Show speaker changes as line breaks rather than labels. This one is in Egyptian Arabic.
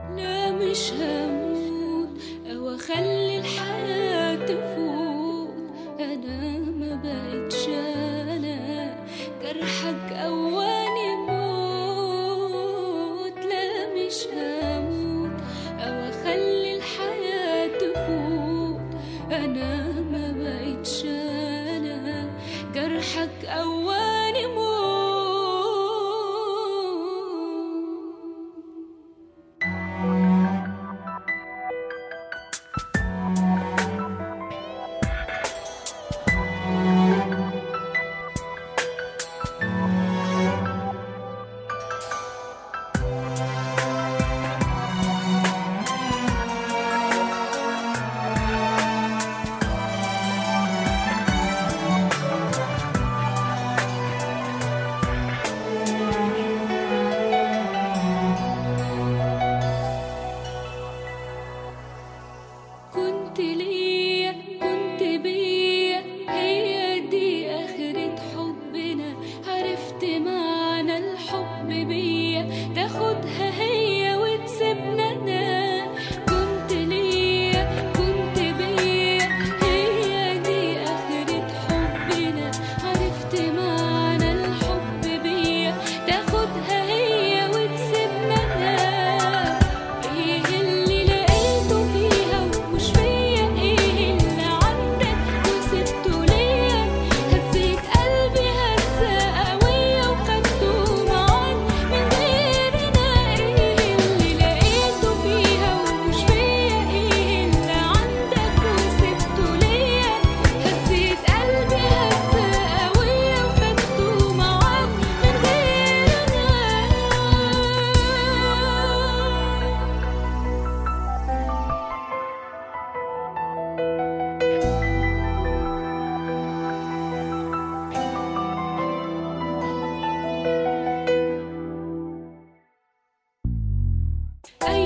لا مش هموت او اخلي الحياة تفوت انا ما بقتش انا جرحك اواني موت لا مش هموت او اخلي الحياة تفوت انا ما بقتش انا جرحك اواني موت كنت ليا كنت بيا هي دي آخرة حبنا عرفت معنى الحب بيا تاخدها هي وتسيبنا أنا كنت ليا كنت بيا هي دي آخرة حبنا عرفت معنى الحب بيا تاخدها هي وتسيبنا أنا ايه اللي لقيته فيها ومش فيا ايه اللي عندك وسبته ليا هزيت قلبي هزة قوية وخدته معاك من غير انا ايه اللي لقيته فيها ومش فيا ايه اللي عندك وسبته ليا هزيت قلبي هزة قوية وخدته معاك من غير انا أي